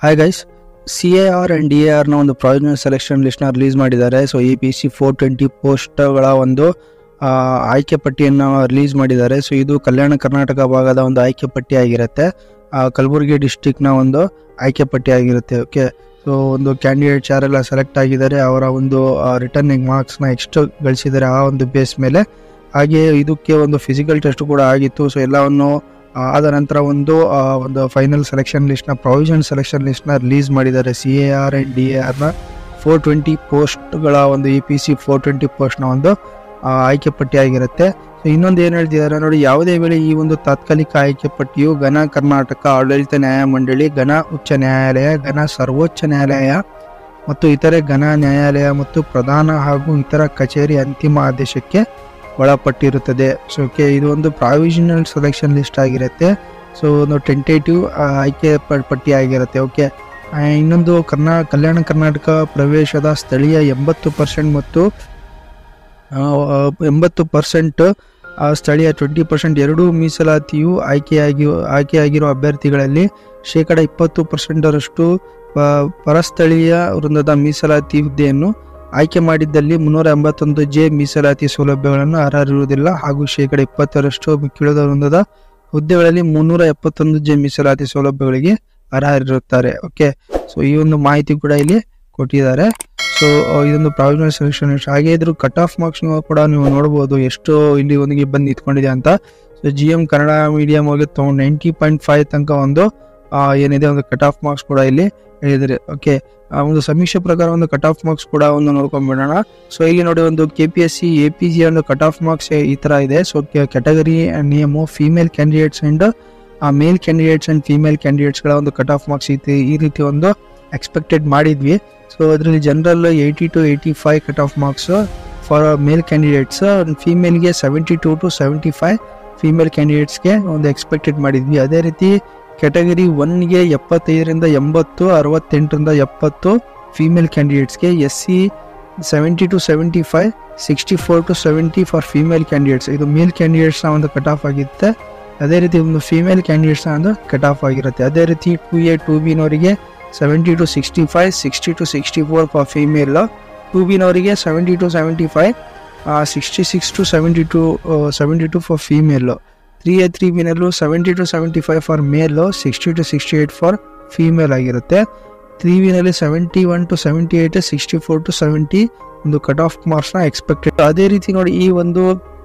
hi guys C A R and D A ಆರ್ನ ಒಂದು provisional selection ಲಿಸ್ಟ್ನ release ಮಾಡಿದ್ದಾರೆ ಸೊ ಈ ಪಿ ಸಿ ಫೋರ್ ಟ್ವೆಂಟಿ ಪೋಸ್ಟ್ಗಳ ಒಂದು ಆ, ಆಯ್ಕೆ ಪಟ್ಟಿಯನ್ನು ರಿಲೀಸ್ ಮಾಡಿದ್ದಾರೆ ಸೊ ಇದು ಕಲ್ಯಾಣ ಕರ್ನಾಟಕ ಭಾಗದ ಒಂದು ಆಯ್ಕೆ ಪಟ್ಟಿ ಆಗಿರುತ್ತೆ ಆ, ಕಲಬುರಗಿ ಡಿಸ್ಟಿಕ್ನ ಒಂದು ಆಯ್ಕೆ ಪಟ್ಟಿ ಆಗಿರುತ್ತೆ ಓಕೆ ಸೊ ಒಂದು ಕ್ಯಾಂಡಿಡೇಟ್ಸ್ ಯಾರೆಲ್ಲ ಸೆಲೆಕ್ಟ್ ಆಗಿದ್ದಾರೆ ಅವರ ಒಂದು ರಿಟರ್ನಿಂಗ್ ಮಾರ್ಕ್ಸ್ನ ಎಷ್ಟು ಗಳಿಸಿದ್ದಾರೆ ಆ ಒಂದು ಬೇಸ್ ಮೇಲೆ ಹಾಗೆ ಇದಕ್ಕೆ ಒಂದು ಫಿಸಿಕಲ್ ಟೆಸ್ಟ್ ಕೂಡ ಆಗಿತ್ತು ಸೊ ಎಲ್ಲವನ್ನು ಆ, ಆದ ನಂತರ ಒಂದು ಆ, ಒಂದು ಫೈನಲ್ ಸೆಲೆಕ್ಷನ್ ಲಿಸ್ಟ್ನ ಪ್ರಾವಿಷನ್ ಸೆಲೆಕ್ಷನ್ ಲಿಸ್ಟ್ನ ರಿಲೀಸ್ ಮಾಡಿದ್ದಾರೆ C A R and D A ಆರ್ನ ಫೋರ್ ಟ್ವೆಂಟಿ ಪೋಸ್ಟ್ಗಳ ಒಂದು ಇ ಪಿ ಸಿ ಫೋರ್ ಟ್ವೆಂಟಿ ಪೋಸ್ಟ್ನ ಒಂದು ಆ, ಆಯ್ಕೆ ಪಟ್ಟಿ ಆಗಿರುತ್ತೆ ಸೊ ಇನ್ನೊಂದು ಏನು ಹೇಳ್ತಿದ್ದಾರೆ ನೋಡಿ ಯಾವುದೇ ವೇಳೆ ಈ ಒಂದು ತಾತ್ಕಾಲಿಕ ಆಯ್ಕೆ ಪಟ್ಟಿಯು ಘನ ಕರ್ನಾಟಕ ಆಡಳಿತ ನ್ಯಾಯಮಂಡಳಿ ಘನ ಉಚ್ಚ ನ್ಯಾಯಾಲಯ ಘನ ಸರ್ವೋಚ್ಚ ನ್ಯಾಯಾಲಯ ಮತ್ತು ಇತರೆ ಘನ ನ್ಯಾಯಾಲಯ ಮತ್ತು ಪ್ರಧಾನ ಹಾಗೂ ಇತರ ಕಚೇರಿ ಅಂತಿಮ ಆದೇಶಕ್ಕೆ ಒಳಪಟ್ಟಿರುತ್ತದೆ ಸೊ ಓಕೆ ಇದು ಒಂದು ಪ್ರಾವಿಷನಲ್ ಸೆಲೆಕ್ಷನ್ ಲಿಸ್ಟ್ ಆಗಿರುತ್ತೆ ಸೊ ಒಂದು ಟೆಂಟೇಟಿವ್ ಆಯ್ಕೆ ಪ- ಪಟ್ಟಿ ಆಗಿರುತ್ತೆ ಓಕೆ ಇನ್ನೊಂದು ಕರ್ನಾ ಕಲ್ಯಾಣ ಕರ್ನಾಟಕ ಪ್ರವೇಶದ ಸ್ಥಳೀಯ ಎಂಬತ್ತು ಪರ್ಸೆಂಟ್ ಮತ್ತು ಆ, ಎಂಬತ್ತು ಪರ್ಸೆಂಟ್ ಸ್ಥಳೀಯ ಟ್ವೆಂಟಿ ಪರ್ಸೆಂಟ್ ಎರಡೂ ಮೀಸಲಾತಿಯು ಆಯ್ಕೆಯಾಗಿ ಆಯ್ಕೆಯಾಗಿರುವ ಅಭ್ಯರ್ಥಿಗಳಲ್ಲಿ ಶೇಕಡ ಇಪ್ಪತ್ತು ಪರ್ಸೆಂಟರಷ್ಟು ಪ- ಪರಸ್ಥಳೀಯ ವೃಂದದ ಮೀಸಲಾತಿ ಹುದ್ದೆಯನ್ನು ಆಯ್ಕೆ ಮಾಡಿದ್ದಲ್ಲಿ ಮುನ್ನೂರ ಎಂಬತ್ತೊಂದು ಜೆ ಮೀಸಲಾತಿ ಸೌಲಭ್ಯಗಳನ್ನು ಅರ್ಹರಿರುವುದಿಲ್ಲ ಹಾಗೂ ಶೇಕಡ ಇಪ್ಪತ್ತರಷ್ಟು ಮಿಕ್ಕಿಳಿದ ವೃಂದದ ಹುದ್ದೆಗಳಲ್ಲಿ ಮುನ್ನೂರ ಎಪ್ಪತ್ತೊಂದು ಜೆ ಮೀಸಲಾತಿ ಸೌಲಭ್ಯಗಳಿಗೆ ಅರ್ಹರಿರುತ್ತಾರೆ ಓಕೆ ಸೊ ಈ ಒಂದು ಮಾಹಿತಿ ಕೂಡ ಇಲ್ಲಿ ಕೊಟ್ಟಿದ್ದಾರೆ ಸೊ ಇದೊಂದು ಪ್ರಾವಿಷನಲ್ ಸೆಲೆಕ್ಷನ್ ಹಾಗೆ ಇದ್ರ ಕಟ್ ಆಫ್ ಮಾರ್ಕ್ಸ್ ಕೂಡ ನೀವು ನೋಡಬಹುದು ಎಷ್ಟು ಇಲ್ಲಿ ಒಂದಿಗೆ ಬಂದು ನಿಂತ್ಕೊಂಡಿದೆ ಅಂತ so G M Kannada medium ಹೋಗಿ ತಗೊಂಡು ನೈಂಟಿ ಪಾಯಿಂಟ್ ಫೈವ್ ತನಕ ಒಂದು ಆ, ಏನಿದೆ ಒಂದು ಕಟ್ ಆಫ್ ಮಾರ್ಕ್ಸ್ ಕೂಡ ಇಲ್ಲಿ ಹೇಳಿದರೆ ಓಕೆ ಒಂದು ಸಮೀಕ್ಷೆ ಪ್ರಕಾರ ಒಂದು ಕಟ್ ಆಫ್ ಮಾರ್ಕ್ಸ್ ಕೂಡ ಒಂದು ನೋಡ್ಕೊಂಡ್ಬಿಡೋಣ ಸೊ ಇಲ್ಲಿ ನೋಡಿ ಒಂದು K P S C A P G ಒಂದು ಕಟ್ ಆಫ್ ಮಾರ್ಕ್ಸ್ ಈ ತರ ಇದೆ so category name female candidates and male candidates and female ಕ್ಯಾಂಡಿಡೇಟ್ಸ್ಗಳ ಒಂದು ಕಟ್ ಆಫ್ ಮಾರ್ಕ್ಸ್ ಐತಿ ಈ ರೀತಿ ಒಂದು ಎಕ್ಸ್ಪೆಕ್ಟೆಡ್ ಮಾಡಿದ್ವಿ ಸೊ ಅದರಲ್ಲಿ general eighty to eighty five cut off marks for male candidates ಫೀಮೇಲ್ಗೆ seventy two to seventy five female ಕ್ಯಾಂಡಿಡೇಟ್ಸ್ಗೆ ಒಂದು ಎಕ್ಸ್ಪೆಕ್ಟೆಡ್ ಮಾಡಿದ್ವಿ ಅದೇ ರೀತಿ ಕ್ಯಾಟಗರಿ ಒನ್ಗೆ ಎಪ್ಪತ್ತೈದರಿಂದ ಎಂಬತ್ತು ಅರವತ್ತೆಂಟರಿಂದ ಎಪ್ಪತ್ತು ಫೀಮೇಲ್ ಕ್ಯಾಂಡಿಡೇಟ್ಸ್ಗೆ S C seventy to seventy five sixty four to seventy for female candidates ಇದು ಮೇಲ್ ಕ್ಯಾಂಡಿಡೇಟ್ಸ್ನ ಒಂದು ಕಟ್ ಆಫ್ ಆಗಿರುತ್ತೆ ಅದೇ ರೀತಿ ಒಂದು ಫೀಮೇಲ್ ಕ್ಯಾಂಡಿಡೇಟ್ಸ್ನ ಒಂದು ಕಟ್ ಆಫ್ ಆಗಿರುತ್ತೆ ಅದೇ ರೀತಿ ಟು ಎ ಟು ಬಿನವರಿಗೆ seventy to sixty five sixty to sixty four for female two ಬಿನವರಿಗೆ seventy to seventy five sixty six to seventy to seventy two for female three A three ಬಿನಲ್ಲೂ seventy to seventy five for male sixty to sixty eight for female ಆಗಿರುತ್ತೆ three ವಿನಲ್ಲಿ seventy one to seventy eight sixty four to seventy ಒಂದು cut off ಮಾರ್ಕ್ಸ್ನ expected ಅದೇ ರೀತಿ ನೋಡಿ ಈ ಒಂದು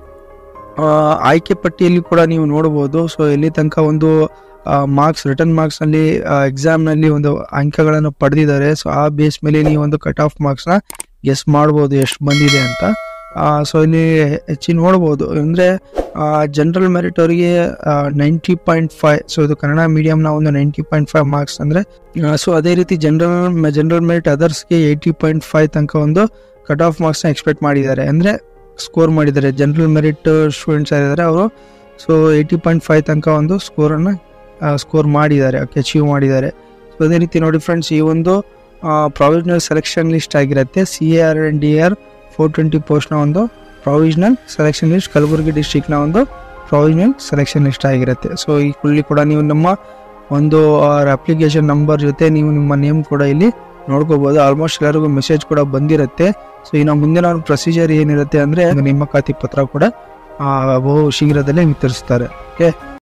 ಆ, ಆಯ್ಕೆ ಪಟ್ಟಿಯಲ್ಲಿ ಕೂಡ ನೀವು ನೋಡಬಹುದು ಸೊ ಎಲ್ಲಿ ತನಕ ಒಂದು ಮಾರ್ಕ್ಸ್ ರಿಟರ್ನ್ ಮಾರ್ಕ್ಸ್ ನಲ್ಲಿ ಎಕ್ಸಾಮ್ ನಲ್ಲಿ ಒಂದು ಅಂಕಗಳನ್ನು ಪಡೆದಿದ್ದಾರೆ ಸೊ ಆ ಬೇಸ್ ಮೇಲೆ ನೀವು ಒಂದು ಕಟ್ ಆಫ್ ಮಾರ್ಕ್ಸ್ ನ ಗೆಸ್ ಮಾಡಬಹುದು ಎಷ್ಟು ಬಂದಿದೆ ಅಂತ ಸೊ ಇಲ್ಲಿ ಹೆಚ್ಚಿ ನೋಡಬಹುದು ಅಂದ್ರೆ ಜನರಲ್ ಮೆರಿಟ್ ಅವರಿಗೆ ನೈಂಟಿ ಪಾಯಿಂಟ್ ಫೈವ್ ಸೊ ಇದು ಕನ್ನಡ ಮೀಡಿಯಂನ ಒಂದು ನೈಂಟಿ ಪಾಯಿಂಟ್ ಫೈವ್ ಮಾರ್ಕ್ಸ್ ಅಂದ್ರೆ ಸೊ ಅದೇ ರೀತಿ ಜನರಲ್ ಜನರಲ್ ಮೆರಿಟ್ ಅದರ್ಸ್ಗೆ ಏಯ್ಟಿ ಪಾಯಿಂಟ್ ಫೈವ್ ತನಕ ಒಂದು ಕಟ್ ಆಫ್ ಮಾರ್ಕ್ಸ್ನ ಎಕ್ಸ್ಪೆಕ್ಟ್ ಮಾಡಿದ್ದಾರೆ ಅಂದ್ರೆ ಸ್ಕೋರ್ ಮಾಡಿದ್ದಾರೆ ಜನರಲ್ ಮೆರಿಟ್ ಸ್ಟೂಡೆಂಟ್ಸ್ ಯಾರಿದ್ದಾರೆ ಅವರು ಸೊ ಏಯ್ಟಿ ಪಾಯಿಂಟ್ ಫೈವ್ ತನಕ ಒಂದು ಸ್ಕೋರನ್ನು ಸ್ಕೋರ್ ಮಾಡಿದ್ದಾರೆ ಅಚೀವ್ ಮಾಡಿದ್ದಾರೆ ಸೊ ಅದೇ ರೀತಿ ನೋಡಿ ಫ್ರೆಂಡ್ಸ್ ಈ ಒಂದು ಪ್ರಾವಿಷನಲ್ ಸೆಲೆಕ್ಷನ್ ಲಿಸ್ಟ್ ಆಗಿರುತ್ತೆ C A R and D R four twenty ಪೋಸ್ಟ್ನ ಒಂದು ಪ್ರಾವಿಷನಲ್ ಸೆಲೆಕ್ಷನ್ ಲಿಸ್ಟ್ ಕಲಬುರಗಿ ಡಿಸ್ಟಿಕ್ನ ಒಂದು ಪ್ರಾವಿಷನಲ್ ಸೆಲೆಕ್ಷನ್ ಲಿಸ್ಟ್ ಆಗಿರುತ್ತೆ ಸೊ ಈ ಇಲ್ಲಿ ಕೂಡ ನೀವು ನಮ್ಮ ಒಂದು ಅಪ್ಲಿಕೇಶನ್ ನಂಬರ್ ಜೊತೆ ನೀವು ನಿಮ್ಮ ನೇಮ್ ಕೂಡ ಇಲ್ಲಿ ನೋಡ್ಕೋಬಹುದು ಆಲ್ಮೋಸ್ಟ್ ಎಲ್ಲರಿಗೂ ಮೆಸೇಜ್ ಕೂಡ ಬಂದಿರುತ್ತೆ ಸೊ ಇನ್ನು ಮುಂದಿನ ಒಂದು ಪ್ರೊಸೀಜರ್ ಏನಿರುತ್ತೆ ಅಂದ್ರೆ ನೇಮಕಾತಿ ಪತ್ರ ಕೂಡ ಆ, ಬಹು ಶೀಘ್ರದಲ್ಲೇ ವಿತರಿಸ್ತಾರೆ ಓಕೆ